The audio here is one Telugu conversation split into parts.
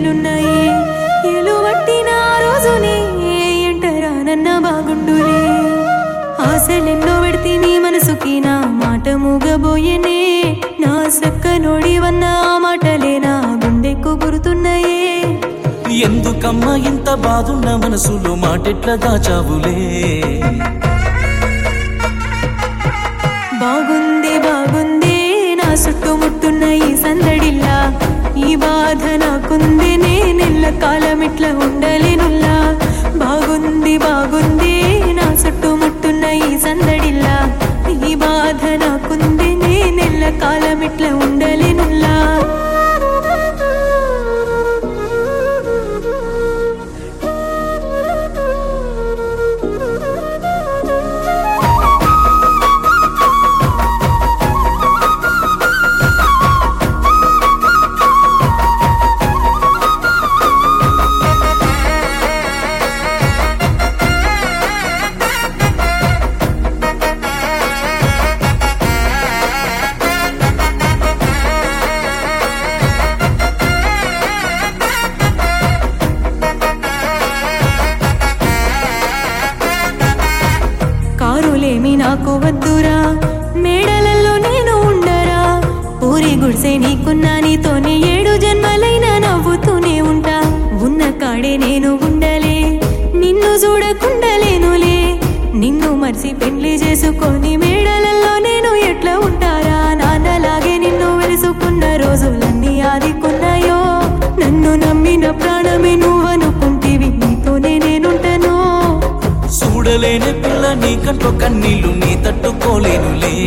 నేనున్నాయి ఎలువట్టిన ఆ రోజునే ఎంటరా నన్న బాగుండులే ఆశలెన్నో పెడితే నీ మనసుకి నా మాట మూగబోయేనే నా సక్క నోడివన్న ఆ మాటలే నా గుండెకు గురుతున్నాయే ఎందుకమ్మా ఇంత బాధున్న మనసులో మాటెట్లా దాచావులే బాగుంది బాగుంది నా చుట్టుముట్టున్న ఈ సందడిల్లా ఈ బాధ నాకుంది నేనెల్ల కాలం ఇట్లా ఉండలేనుల్లా బాగుంది బాగుంది నా చుట్టుముట్టున్న ఈ సందడిల్లా ఈ బాధ నాకుంది నేనెల్ల కాలం ఇట్లా ఉండలేనుల్లా కారులేమి నాకు వద్దురా మేడలలో నేను ఉండరా ఊరి గుడిసే నీకున్నా నీతోనే ఏడు జన్మలైనా నవ్వుతూనే ఉంటా ఉన్న కాడే నేను ఉండలే నిన్ను చూడకుండలేనులే నిన్ను మర్చి పెళ్లి చేసుకొని మేడలలో నేను ఎట్లా ఉంటారా నాన్నలాగే నిన్ను వెలుసుకున్న రోజులన్నీ ఆదికున్నాయో నన్ను నమ్మిన ప్రాణమే నువ్వనుకుంటివి నీతోనే నేనుంటాను చూడలేని పిల్ల నీ కంట్లో కన్నీళ్లు నీ తట్టుకోలేనులే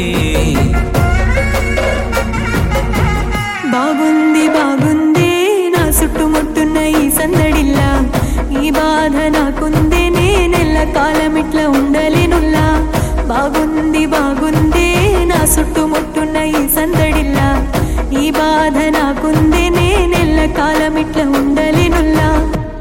బాగుంది బాగుంది నా చుట్టుముట్టున్న ఈ సందడిల్లా ఈ బాధ నాకుంది నేనెల్ల కాలం ఇట్లా ఉండలేనుల్లా బాగుంది బాగుంది నా చుట్టుముట్టున్న ఈ సందడిల్లా ఈ బాధ నాకుంది నేనెల్ల కాలం ఇట్లా ఉండలేనుల్లా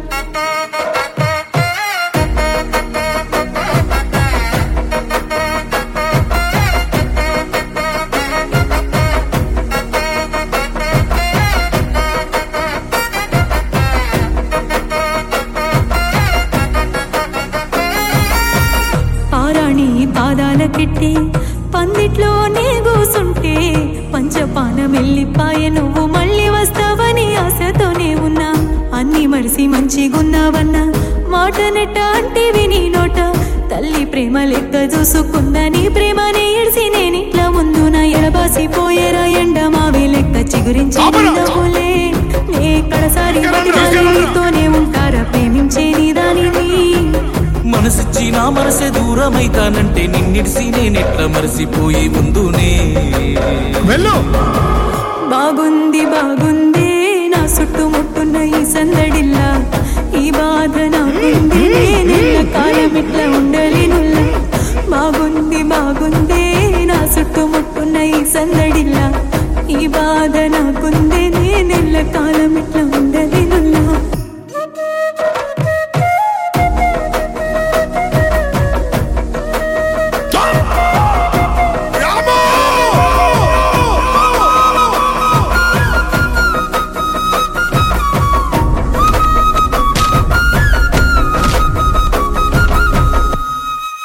పారాణి పాదాల కెట్టి పందిట్లోనే కూసుంటే పంచపానం వెళ్ళిపాయ నువ్వు మళ్ళీ వస్తావని ఆశతోనే ఉన్నా అన్ని మరిసి మంచిగున్నావన్నా మాట నెట్ట అంటే విని నోట తల్లి ప్రేమ లెక్క చూసుకున్నా నీ ప్రేమని ఎడిసి నేను ఇట్లా ముందు నా ఎడబాసి పోయేరా ఎండ మావి లెక్క చిగురించి నవ్వులే నే కడసారి నీతోనే ఉంటారా ప్రేమించే నీ దానిని మనసిచ్చి నా మనసే దూరమైతానంటే నిన్నిడిసి నేనెట్లా మరసిపోయి ఉందునే వెళ్ళు బాగుంది బాగుంది